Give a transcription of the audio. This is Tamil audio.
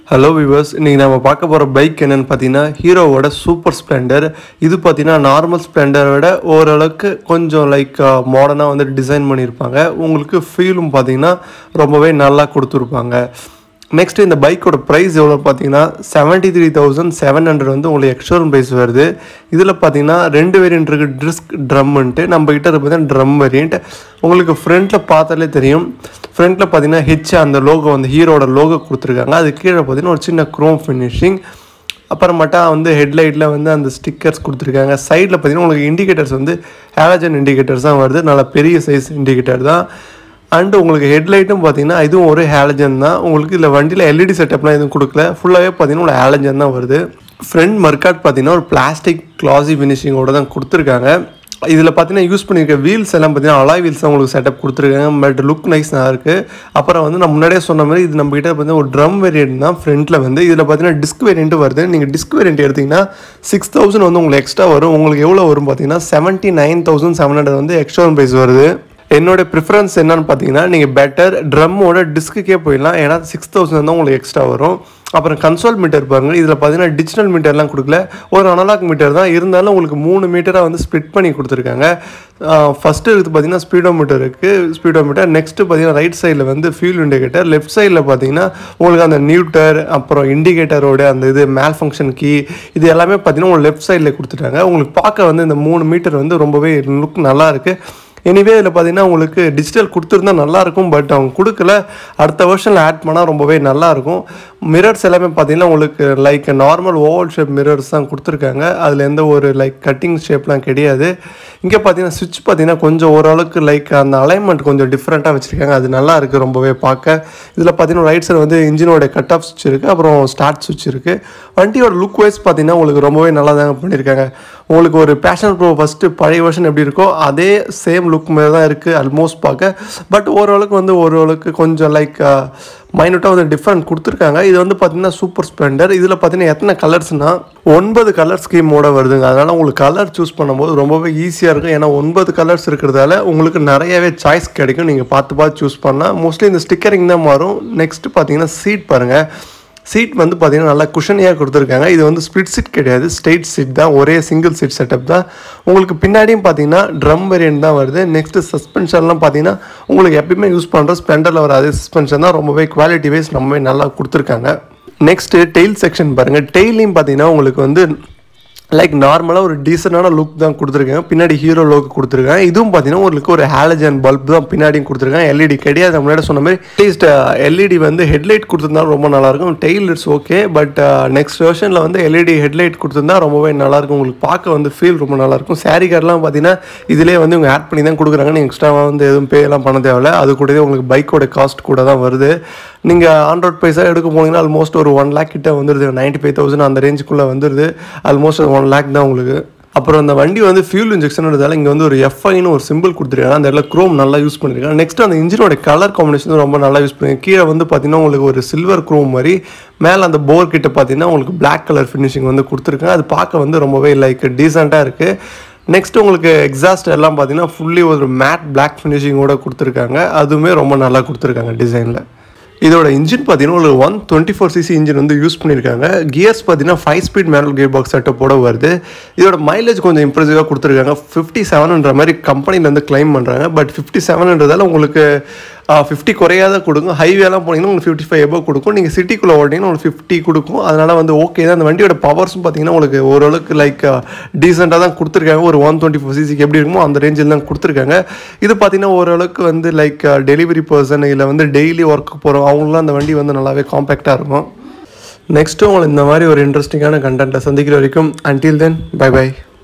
ஹலோ விவர்ஸ் இன்றைக்கி நம்ம பார்க்க போகிற பைக் என்னென்னு பார்த்தீங்கன்னா ஹீரோவோட சூப்பர் ஸ்ப்ளெண்டர் இது பார்த்தீங்கன்னா நார்மல் ஸ்ப்ளெண்டரை விட ஓரளவுக்கு கொஞ்சம் லைக் மாடர்னாக வந்து டிசைன் பண்ணியிருப்பாங்க உங்களுக்கு ஃபீலும் பார்த்தீங்கன்னா ரொம்பவே நல்லா கொடுத்துருப்பாங்க நெக்ஸ்ட் இந்த பைக்கோட ப்ரைஸ் எவ்வளோ பார்த்தீங்கன்னா seventy three thousand seven hundred வந்து உங்களுக்கு எக்ஸ்டோரூம் ப்ரைஸ் வருது இதில் பார்த்தீங்கன்னா ரெண்டு வேரியன்ட் இருக்குது டிஸ்க் ட்ரம்ன்ட்டு நம்ம கிட்ட இருக்க பார்த்தீங்கன்னா ட்ரம் வேரியன்ட் உங்களுக்கு ஃப்ரண்ட்டில் பார்த்தாலே தெரியும் ஃப்ரண்ட்டில் பார்த்தீங்கன்னா ஹெச் அந்த லோகோ வந்து ஹீரோட லோகோ கொடுத்துருக்காங்க அது கீழே பார்த்தீங்கன்னா ஒரு சின்ன க்ரோம் ஃபினிஷிங் அப்புறமேட்டா வந்து ஹெட்லைட்டில் வந்து அந்த ஸ்டிக்கர்ஸ் கொடுத்துருக்காங்க சைடில் பார்த்தீங்கன்னா உங்களுக்கு இண்டிகேட்டர்ஸ் வந்து ஹேலஜன் இண்டிகேட்டர்ஸ் தான் வருது நல்ல பெரிய சைஸ் இண்டிகேட்டர் தான் அண்டு உங்களுக்கு ஹெட்லைட்டும் பார்த்தீங்கன்னா இதுவும் ஒரு ஹேலஜன் தான் உங்களுக்கு இதில் வண்டியில் எல்இடி செட்டப்லாம் எதுவும் கொடுக்கல ஃபுல்லாகவே பார்த்தீங்கன்னா உங்களுக்கு ஹேலஜன் தான் வருது ஃப்ரண்ட் மர்க்காட் பார்த்தீங்கன்னா ஒரு பிளாஸ்டிக் கிளாசி ஃபினிஷிங்கோட தான் கொடுத்துருக்காங்க இதில் பார்த்தீங்கன்னா யூஸ் பண்ணியிருக்க வீல்ஸ் எல்லாம் பார்த்தீங்கன்னா அலாய் வீல்ஸ் தான் உங்களுக்கு செட்டப் கொடுத்துருக்காங்க பட் லுக் நைஸ் தான் இருக்குது அப்புறம் வந்து நான் முன்னாடியே சொன்ன மாதிரி இது நம்ம கிட்ட பார்த்தீங்கன்னா ஒரு ட்ரம் வேரியன்ட் தான் ஃப்ரண்ட்டில் வந்து இதில் பார்த்தீங்கன்னா டிஸ்க் வேரியன்ட் வருது நீங்கள் டிஸ்க் வேரியன்ட் எடுத்திங்கன்னா சிக்ஸ் தௌசண்ட் வந்து உங்களுக்கு எக்ஸ்ட்ரா வரும் உங்களுக்கு எவ்வளோ வரும் பார்த்தீங்கன்னா seventy nine thousand seven hundred வந்து எக்ஸ்ட்ரா ப்ரைஸ் வருது என்னோட ப்ரிஃபரன்ஸ் என்னன்னு பார்த்தீங்கன்னா நீங்கள் பெட்டர் ட்ரம்மோட டிஸ்க்குக்கே போயிடலாம் ஏன்னா சிக்ஸ் தௌசண்ட் தான் உங்களுக்கு எக்ஸ்ட்ரா வரும் அப்புறம் கன்சோல் மீட்டர் பாருங்கள் இதில் பார்த்தீங்கன்னா டிஜிட்டல் மீட்டர்லாம் கொடுக்கல ஒரு அனலாக் மீட்டர் தான் இருந்தாலும் உங்களுக்கு மூணு மீட்டராக வந்து ஸ்ப்ளிட் பண்ணி கொடுத்துருக்காங்க ஃபஸ்ட்டு இருக்குது பார்த்தீங்கன்னா ஸ்பீடோ மீட்டர் இருக்குது ஸ்பீடோ மீட்டர் நெக்ஸ்ட்டு பார்த்தீங்கன்னா ரைட் சைடில் வந்து ஃபியூல் இண்டிகேட்டர் லெஃப்ட் சைடில் பார்த்தீங்கன்னா உங்களுக்கு அந்த நியூட்டர் அப்புறம் இண்டிகேட்டரோட அந்த இது மேல் ஃபங்க்ஷன் கீ இது எல்லாமே பார்த்தீங்கன்னா உங்களுக்கு லெஃப்ட் சைடில் கொடுத்துட்டாங்க உங்களுக்கு பார்க்க வந்து இந்த மூணு மீட்டர் வந்து ரொம்பவே லுக் நல்லா இருக்குது எனிவே இதில் பார்த்தீங்கன்னா உங்களுக்கு டிஜிட்டல் கொடுத்துருந்தா நல்லாயிருக்கும் பட் அவங்க கொடுக்கல அடுத்த வருஷனில் ஆட் பண்ணால் ரொம்பவே நல்லாயிருக்கும் மிரர்ஸ் எல்லாமே பார்த்தீங்கன்னா உங்களுக்கு like normal oval shape mirrors தான் கொடுத்துருக்காங்க அதில் எந்த ஒரு லைக் கட்டிங் ஷேப்லாம் கிடையாது இங்கே பார்த்தீங்கன்னா சுவிட்ச் பார்த்தீங்கன்னா கொஞ்சம் ஓரளவுக்கு லைக் அந்த அலைன்மெண்ட் கொஞ்சம் டிஃப்ரெண்ட்டாக வச்சுருக்காங்க அது நல்லா இருக்குது ரொம்பவே பார்க்க இதில் பார்த்தீங்கன்னா ரைட் சைடு வந்து இன்ஜினோட கட் ஆஃப் சுவிட்ச் இருக்குது அப்புறம் ஸ்டார்ட் சுவிட்ச் இருக்குது வண்டியோட லுக் வைஸ் பார்த்தீங்கன்னா உங்களுக்கு ரொம்பவே நல்லா தாங்க பண்ணியிருக்காங்க உங்களுக்கு ஒரு பேஷன் ப்ரோ ஃபஸ்ட்டு பழைய வருஷன் எப்படி இருக்கோ அதே சேம் லுக் மாதிரி தான் இருக்குது ஆல்மோஸ்ட் பார்க்க பட் ஓரளவுக்கு வந்து ஓரளவுக்கு கொஞ்சம் லைக் மைனூட்டாக வந்து டிஃப்ரெண்ட் கொடுத்துருக்காங்க இது வந்து பார்த்தீங்கன்னா சூப்பர் ஸ்ப்ளெண்டர் இதில் பார்த்தீங்கன்னா எத்தனை கலர்ஸ்னால் ஒன்பது கலர் ஸ்கீமோட வருதுங்க அதனால் உங்களுக்கு கலர் சூஸ் பண்ணும்போது ரொம்பவே ஈஸியாக இருக்கும் ஏன்னா ஒன்பது கலர்ஸ் இருக்கிறதால உங்களுக்கு நிறையவே சாய்ஸ் கிடைக்கும் நீங்கள் பார்த்து பார்த்து சூஸ் பண்ணால் மோஸ்ட்லி இந்த ஸ்டிக்கரிங் தான் மாறும் நெக்ஸ்ட்டு பார்த்தீங்கன்னா சீட் பாருங்கள் சீட் வந்து பார்த்தீங்கன்னா நல்லா குஷனியாக கொடுத்துருக்காங்க இது வந்து ஸ்பிளிட் சீட் கிடையாது ஸ்ட்ரெயிட் சீட் தான் ஒரே சிங்கிள் சீட் செட்டப் தான் உங்களுக்கு பின்னாடியும் பார்த்தீங்கன்னா ட்ரம் வேரியன்ட் தான் வருது நெக்ஸ்ட்டு சஸ்பென்ஷன்லாம் பார்த்தீங்கன்னா உங்களுக்கு எப்பயுமே யூஸ் பண்ணுற ஸ்பெண்டரில் வர அதே சஸ்பென்ஷன் தான் ரொம்பவே குவாலிட்டி வைஸ் ரொம்பவே நல்லா கொடுத்துருக்காங்க நெக்ஸ்ட்டு டெயில் செக்ஷன் பாருங்கள் டெய்லையும் பார்த்தீங்கன்னா உங்களுக்கு வந்து லைக் நார்மலாக ஒரு டீசெண்டான லுக் தான் கொடுத்துருக்காங்க பின்னாடி ஹீரோ லோக்கு கொடுத்துருக்காங்க இதுவும் பார்த்தீங்கன்னா உங்களுக்கு ஒரு ஹாலஜன் பல்ப் தான் பின்னாடியும் கொடுத்துருக்காங்க எல்இடி கிடையாது முன்னாடி சொன்ன மாதிரி அட்லீஸ்ட் எல்இடி வந்து ஹெட்லைட் கொடுத்துருந்தாலும் ரொம்ப நல்லாயிருக்கும் tail it's okay but next வெர்ஷனில் வந்து எல்இடி ஹெட்லைட் கொடுத்துருந்தா ரொம்பவே நல்லாயிருக்கும் உங்களுக்கு பார்க்க வந்து ஃபீல் ரொம்ப நல்லாயிருக்கும் சாரி கார்டெலாம் பார்த்தீங்கன்னா இதிலே வந்து இவங்க ஆட் பண்ணி தான் கொடுக்குறாங்க நீங்கள் எக்ஸ்ட்ராவாக வந்து எதுவும் பே எல்லாம் பண்ண தேவையில்ல அது கூடவே உங்களுக்கு பைக்கோட காஸ்ட் கூட தான் வருது நீங்கள் ஆண்ட்ராய்ட் பைசா எடுக்க போனீங்கன்னா ஆல்மோஸ்ட் ஒரு ஒன் லேக் கிட்ட வந்துடுது நைன்ட்டி ஃபைவ் தௌசண்ட் அந்த ரேஞ்சுக்குள்ளே வந்துடுது ஆல்மோஸ்ட் ஒன் லேக் தான் உங்களுக்கு அப்புறம் அந்த வண்டி வந்து ஃபியூல் இன்ஜெக்ஷன்றதால இங்கே வந்து ஒரு எஃப்ஐன்னு ஒரு சிம்பிள் கொடுத்துருக்காங்க அந்த இடத்துல க்ரோம் நல்லா யூஸ் பண்ணியிருக்காங்க நெக்ஸ்ட் அந்த இன்ஜினோட கலர் காம்பினேஷன் ரொம்ப நல்லா யூஸ் பண்ணிருக்காங்க கீழே வந்து பார்த்தீங்கன்னா உங்களுக்கு ஒரு சில்வர் க்ரோம் மாதிரி மேலே அந்த போர் கிட்ட பார்த்தீங்கன்னா உங்களுக்கு பிளாக் கலர் ஃபினிஷிங் வந்து கொடுத்துருக்காங்க அது பார்க்க வந்து ரொம்பவே லைக் டீசெண்டாக இருக்குது நெக்ஸ்ட் உங்களுக்கு எக்ஸாஸ்ட் எல்லாம் பார்த்தீங்கன்னா ஃபுல்லி ஒரு மேட் பிளாக் ஃபினிஷிங்கோட கொடுத்துருக்காங்க அதுவுமே ரொம்ப நல்லா கொடுத்துருக்காங்க டிசைனில் இதோட இன்ஜின் பார்த்தீங்கன்னா ஒரு one twenty four CC engine வந்து யூஸ் பண்ணியிருக்காங்க கியர்ஸ் பார்த்தீங்கன்னா five speed manual gear box செட்டப்போட வருது இதோட மைலேஜ் கொஞ்சம் இம்ப்ரெசிவாக கொடுத்துருக்காங்க ஃபிஃப்டி செவன்ன்ற மாதிரி கம்பெனிலேருந்து கிளைம் பண்ணுறாங்க பட் ஃபிஃப்டி செவன்ன்றதால உங்களுக்கு ஃபிஃப்டி குறையாத கொடுக்கும் ஹைவேலாம் போனீங்கன்னா உங்களுக்கு ஃபிஃப்டி ஃபைவ் எபோ கொடுக்கும் நீங்கள் சிட்டிக்குள்ளே ஓட்டிங்கன்னா உங்களுக்கு ஃபிஃப்டி கொடுக்கும் அதனால் வந்து ஓகே தான் அந்த வண்டியோட பவர்ஸும் பார்த்தீங்கன்னா உங்களுக்கு ஓரளவுக்கு லைக் டீசெண்டாக தான் கொடுத்துருக்காங்க ஒரு ஒன் டுவெண்ட்டி ஃபோர் சிசிக்கு எப்படி இருக்குமோ அந்த ரேஞ்சில் தான் கொடுத்துருக்காங்க இது பார்த்தீங்கன்னா ஓரளவுக்கு வந்து லைக் டெலிவரி பர்சன் இல்லை வந்து டெய்லி ஒர்க் போகிறோம் அவங்களாம் அந்த வண்டி வந்து நல்லாவே காம்பேக்டாக இருக்கும் நெக்ஸ்ட்டு உங்களுக்கு இந்த மாதிரி ஒரு இன்ட்ரெஸ்டிங்கான கண்டென்ட்டை சந்திக்கிற வரைக்கும் அன்டில் தென் பை பை